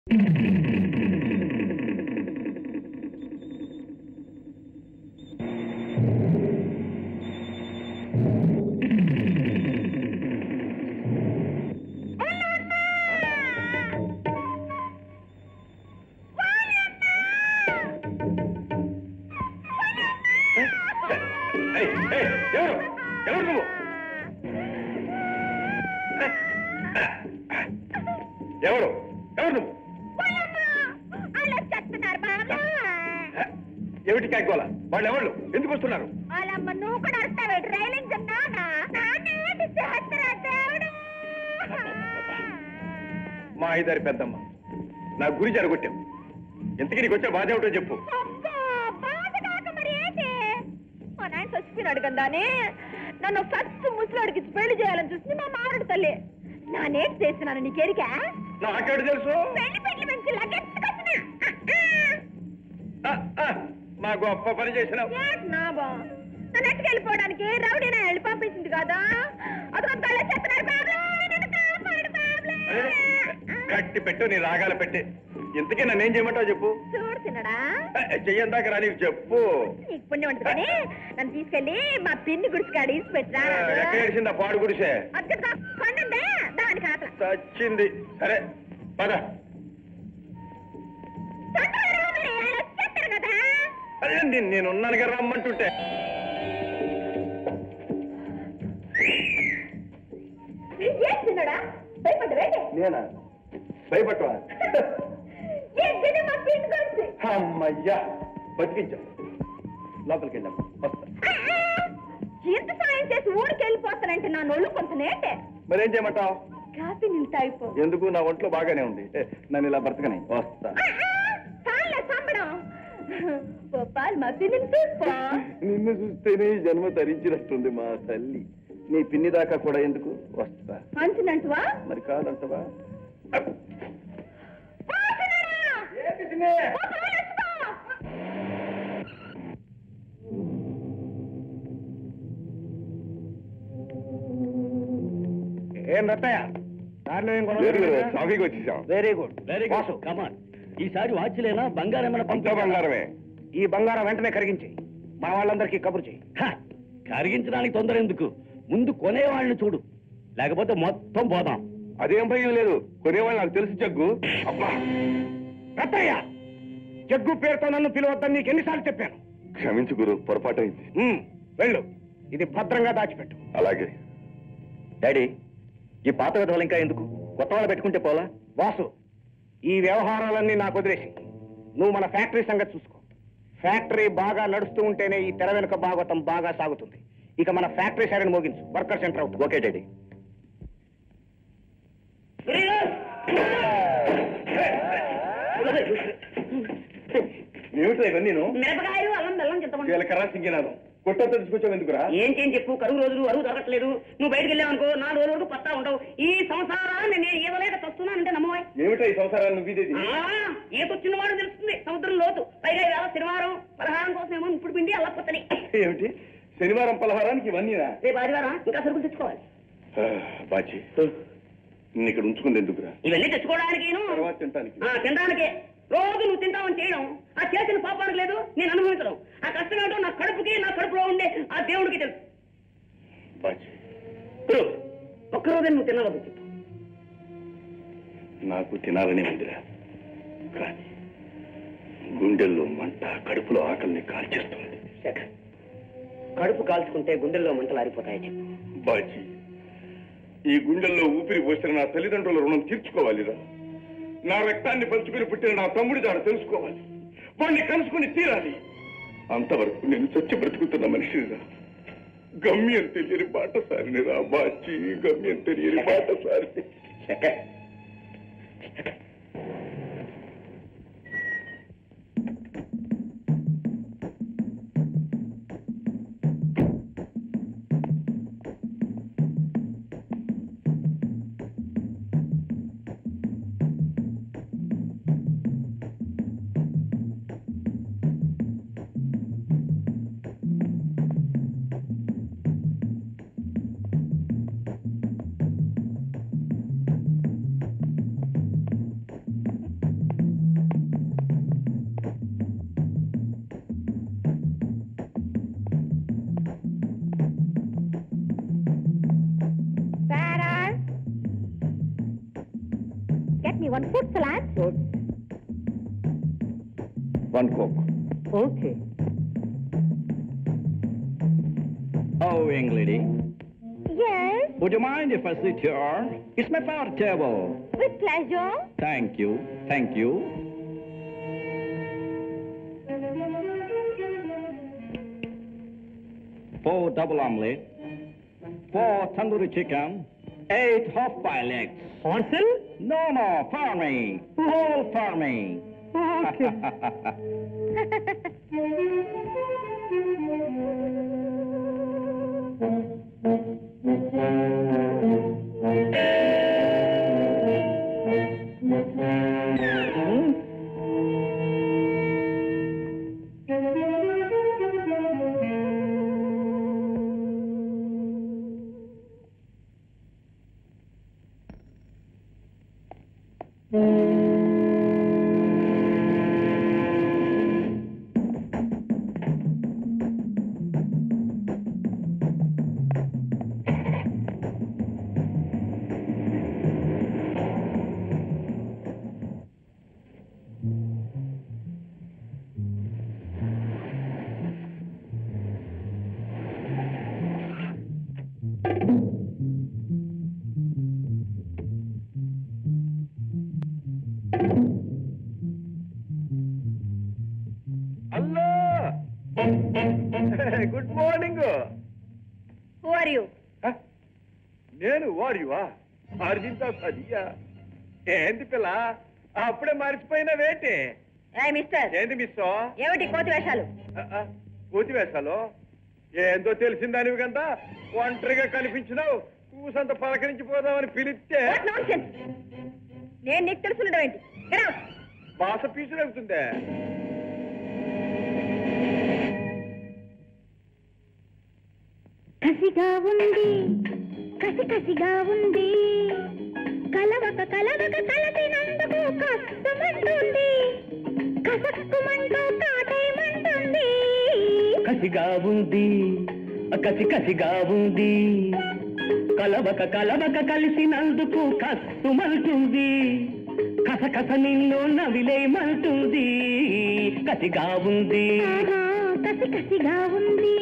ఏయ్, ఏయ్, ఎవరు ఎవరు నువ్వు ఎవరు ఎవరు నువ్వు అలా చెప్తున్నారు బాబా ఏమిటి కాకోల వాళ్ళు ఎవరు ఎందుకు వస్తున్నారు వాళ్ళమ్మ నువ్వు కూడా వస్తావే రైలింగ్ నానా నానేంటి చేస్తున్నా దేవుడు మా ఐదారి పెద్దమ్మ నా గురి జరగొట్టాం ఇంతకీ నీకు వచ్చే బాధ ఏమిటో చెప్పు అబ్బా, బాధ కాక మరి ఏంటి మా నాయన చచ్చిపోయినాడు కదానే నన్ను ఫస్ట్ ముసలోడికి ఇచ్చి పెళ్లి చేయాలని చూసి మా మారుడు తల్లి నానేం చేస్తున్నాను నీకెరికా నాకేడు తెలుసు పెళ్లి పెళ్లి మంచి లగెత్తుకొచ్చినా ఆ, ఆ, మా గొప్ప పని చేసినావు నాబా నన్ను ఎట్టుకెళ్ళిపోవడానికి రౌడీ నా వెళ్ళి పంపించింది కదా అదిగో తల చెప్తున్నారు బాబులే, నన్ను కాపాడు బాబులే. అరే, కట్టి పెట్టు నీ రాగాలు పెట్టి ఇంతకీ నన్ను ఏం చేయమంటావు చెప్పు చూడు తిన్నడా ఏ, చెయ్యందాక రా నీకు చెప్పు నీకు పుణ్యం ఉంటుంది కానీ నన్ను తీసుకెళ్ళి మా పిన్ని గుడిసి కాడ ఈసి పెట్టరా ఆ, ఎక్కడ ఏడిసిందా పాడు గుడిసే అద్దె కొండందే దానికి ఆకలి చచ్చింది సరే పద తొందరగా రావాలి, ఆయన వచ్చేస్తారు కదా అదే నేను నేనున్నాను కదా రమ్మంటుంటే ఏం తిన్నాడా భయపడ్డా నేనా భయపట్టవా ఏం తిని మా పిన్ని గుడిసి అమ్మయ్యా బతికించావు లోపలికి వెళ్ళాం వస్తా ఎంత సాయం చేసి ఊరికి వెళ్ళిపోతానంటే నా నొల్లు కొంత నేటే మరేం చేయమంటావు కాఫీ నీళ్ళు తాగిపో ఎందుకు నా ఒంట్లో బాగానే ఉంది ఏ, నన్ను ఇలా బ్రతకని వస్తా చాలే సంబడం గోపాల్ మా పిన్నిని చూసుకో నిన్ను చూస్తేనే ఈ జన్మ తరించినట్టుంది మా తల్లి నీ పిన్ని దాకా కూడా ఎందుకు వస్తా మంచిదంటువా మరి కాదంటవా ఏం రత్తయ్య దారిలో ఏం కాఫీకి వచ్చేసాం very good very good come on ఈసారి వాచ్లేనా బంగారం ఏమైనా అంతా పంపా బంగారమే ఈ బంగారం వెంటనే కరిగించేయి మా వాళ్ళందరికీ కబురు చేయి కరిగించడానికి తొందర ఎందుకు ముందు కొనేవాళ్ళని చూడు లేకపోతే మొత్తం పోదాం అదేం భయం లేదు కొనేవాళ్ళు నాకు తెలుసు జగ్గు అబ్బా రత్తయ్య జగ్గు పేరుతో నన్ను పిలవద్దని నీకు ఎన్నిసార్లు చెప్పాను క్షమించు గురు పొరపాటైంది ఉమ్, వెళ్ళు ఇది భద్రంగా దాచిపెట్టు అలాగే డాడీ ఈ పాత విధవలు ఇంకా ఎందుకు కొత్త వాళ్ళు పెట్టుకుంటే పోలా బాసు ఈ వ్యవహారాలన్నీ నాకు వదిలేసి నువ్వు మన ఫ్యాక్టరీ సంగతి చూసుకో ఫ్యాక్టరీ బాగా నడుస్తూ ఉంటేనే ఈ తెర వెనుక భాగవతం బాగా సాగుతుంది ఇక మన ఫ్యాక్టరీ సైరన్ మోగించు వర్కర్ సెంటర్ అవుతుంది ఓకే డాడీ ఏమిటో ఇవన్నీ మిరపకాయలు అల్లం బెల్లం చింతపండు జీలకర్ర సింగినాను కొట్టంతా తీసుకొచ్చావు ఎందుకురా ఏం చేయని చెప్పు కరువు రోజులు అరువు దొరకట్లేదు నువ్వు బయటకు వెళ్ళావనుకో నాలుగు రోజుల వరకు పత్తా ఉండవు ఈ సంసారాన్ని నేను ఏవలేక చస్తున్నానంటే నమ్మవాయి ఏమిటో ఈ సంసారాన్ని నువ్వు ఇదేది ఈతొచ్చిన వాడు తెలుస్తుంది సముద్రం లోతు పైగా ఇవాళ శనివారం పలహారం కోసం ఏమో ఇప్పుడు పిండి అల్లపత్తని ఏమిటి శనివారం పలహారానికి ఇవన్నీనా రేపు ఆదివారం ఇంకా సరుకులు తెచ్చుకోవాలి ఆ, బాచి నిన్ను ఇక్కడ ఉంచుకుంది ఎందుకురా ఇవన్నీ తెచ్చుకోవడానికి తర్వాత తింటానికి తినడానికే రోజు నువ్వు తింటావని చేయడం ఆ చేసిన పాపానికి లేదు నేను అనుభవించడం ఆ కష్టం ఏంటో నా కడుపుకి నా కడుపులో ఉండే ఆ దేవుడికి తెలుసు బాచి గురు, ఒక్కరోజే నువ్వు తినవద్దు చెప్పు నాకు తినాలని ఉందిరా కానీ గుండెల్లో మంట కడుపులో ఆకలిని కాల్చేస్తుంది శేఖర్ కడుపు కాల్చుకుంటే గుండెల్లో మంటలు ఆరిపోతాయి చెప్పు బాచి ఈ గుండెల్లో ఊపిరి పోసిన నా తల్లిదండ్రుల రుణం తీర్చుకోవాలిరా నా రక్తాన్ని పంచుకుని పుట్టిన నా తమ్ముడి దాడ తెలుసుకోవాలి వాడిని కలుసుకుని తీరాలి అంతవరకు నేను చచ్చి బ్రతుకుతున్న మనిషినిరా గమ్యం తెలియని బాటసారిని రా బాచి గమ్యం తెలియని బాటసారిని Shekhar fruit salad one coke okay Oh, young lady, yes would you mind if I sit here? It's my favorite table. with pleasure Thank you, thank you. Four double omelette, four tandoori chicken, eight half-boiled eggs. Parcel No, no, for me, all for me. Okay hello good morning who are you నేను వాడివా అర్జింతా సదియా ఏంది పిల్ల అప్పుడే మర్చిపోయినా వేటి ఏ mister ఏంది miss ఏమిటి కోతి వేషాలు పూతి వేసాలో ఏందో తెలిసిందానివి కదా ఒంటరిగా కనిపించినావు కూసంత పలకరించిపోదామని పిలిస్తే What nonsense? నేను నీకు తెలుసుండడం ఏంటి Get out. బాస పీసులు అవుతుందే కసిగా ఉంది కసి కసిగా ఉంది కలవక కలవక కలసినందుకు కష్టమంటుంది కసక్కుమంటూ కాటేయమంటుంది కసిగా ఉంది కసి కసిగా ఉంది కలవక కలవక కలిసినందుకు కస్తుమంటుంది కసకస నిన్ను నవిలేమంటుంది కసిగా ఉంది ఆహా, కసి కసిగా ఉంది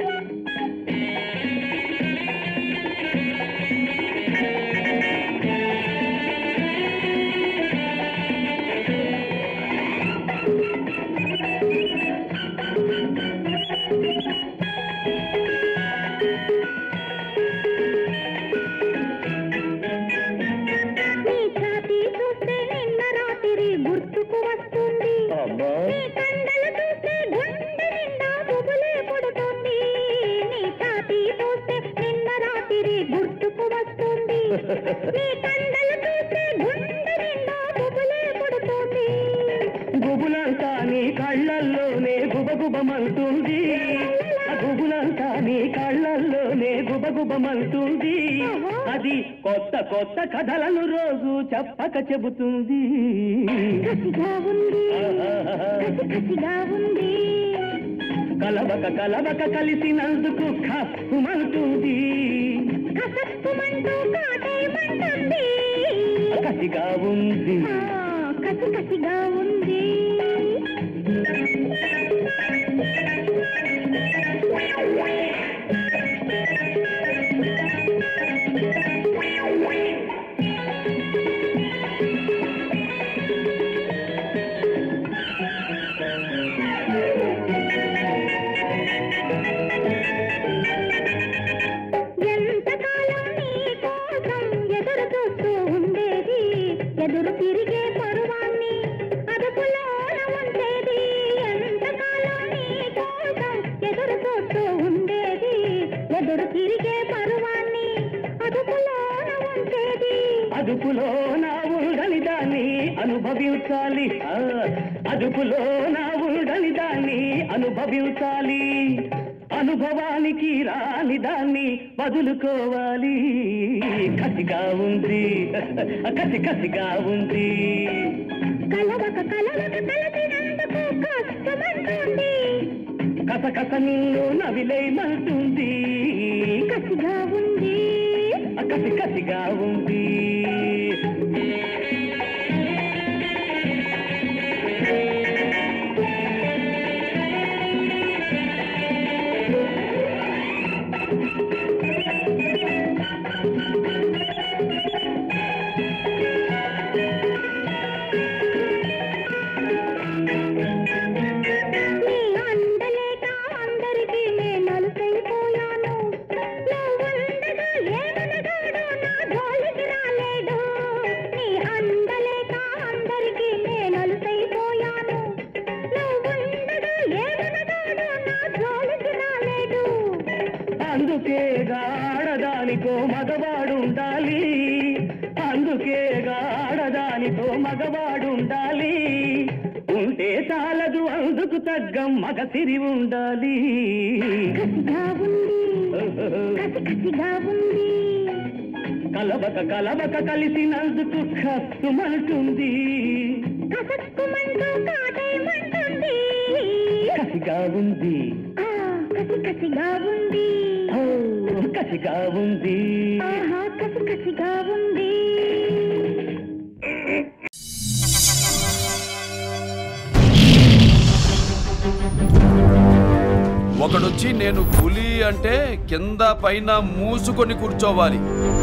నీ ఛాతీ చూస్తే నిన్న రాత్రి గుర్తుకు వస్తుంది అమ్మా నీ కండలు చూస్తే గుండె నిండా బుబులే పుడుతుంది నీ ఛాతీ చూస్తే నిన్న రాత్రి గుర్తుకు వస్తుంది నీ కండలు చూస్తే గుండె నిండా బుబులే పుడుతుంది గుబులంతా నీ కళ్ళల్లోనే గుబగుబమంటుంది ఆ గుబులంతా నీ కళ్ళల్లోనే గుబగుబమంటుంది అది కొత్త కొత్త కథలను రోజు చెప్పక చెబుతుంది కసిగా ఉంది కసి కసిగా ఉంది కలవక కలవక కలిసినందుకు కస్తుమంటుంది కసక్కుమంటూ కాటేయమంటుంది కసిగా ఉంది ఆ, కసి కసిగా ఉంది ఎంతకాలం నీ కోసం ఎదురు చూస్తూ ఉండేది ఎదురు తిరిగే పరువాన్ని అదుపులోన ఉంచేది ఎంతకాలం నీ కోసం ఎదురు చూస్తూ ఉండేది ఎదురు తిరిగే పరువాన్ని అదుపులోన ఉంచేది అదుపులో నా ఉండని దాన్ని అనుభవించాలి ఆ, అదుపులో నా ఉండని దాన్ని అనుభవించాలి అనుభవానికి రాని దాన్ని వదులుకోవాలి కసిగా ఉంది కసి కసిగా ఉంది కలవక కలవక కలిసినందుకు కష్టమంటుంది కసకస నిన్ను నవిలేయమంటుంది కసిగా ఉంది కసి కసిగా ఉంది ఉంటే చాలదు అందుకు తగ్గ మగ సిరి ఉండాలి కసిగా ఉంది కసి కసిగా ఉంది కలబక కలబక కలిసినందుకు కస్తుమంటుంది కసక్కుమంటూ కాటేయమంటుంది కసిగా ఉంది ఆ, కసి కసిగా ఉంది ఓ, కసిగా ఉంది ఆహా కసి కసిగా ఉంది ఒకడొచ్చి నేను పులి అంటే కింద పైన మూసుకొని కూర్చోవాలి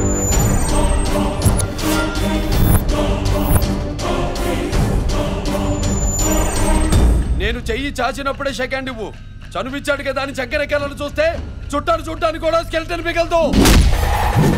నేను చెయ్యి చాచినప్పుడే సెకండ్ ఇవ్వు చనువిచ్చాడు కదా అని చక్కెరెక్కాలని చూస్తే చుట్టాను చుట్టాను కూడా స్కెల్టన్ మిగలదు